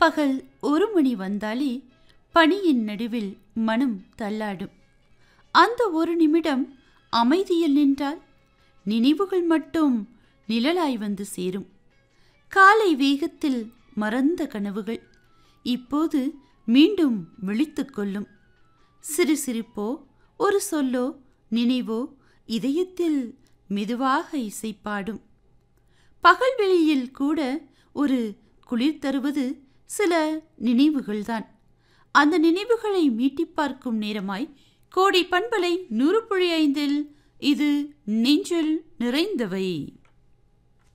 பகல் ஒரு மணி வந்தாலே பனியின் நடுவில் மனம் தள்ளாடும் அந்த ஒரு நிமிடம் அமைதியில் நின்றால் நினைவுகள் மட்டும் நிழலாய் வந்து சேரும் காலை வேகத்தில் மறந்த கனவுகள் இப்போது மீண்டும் விழித்துக் கொள்ளும் சிறு சிரிப்போ ஒரு சொல்லோ நினைவோ இதயத்தில் மெதுவாக இசைப்பாடும் பகல் வெளியில் கூட ஒரு குளிர் தருவது சில நினைவுகள்தான் அந்த நினைவுகளை மீட்டிப் பார்க்கும் நேரமாய் கோடி பண்பலை நூறு புள்ளி ஐந்தில் இது நெஞ்சில் நிறைந்தவை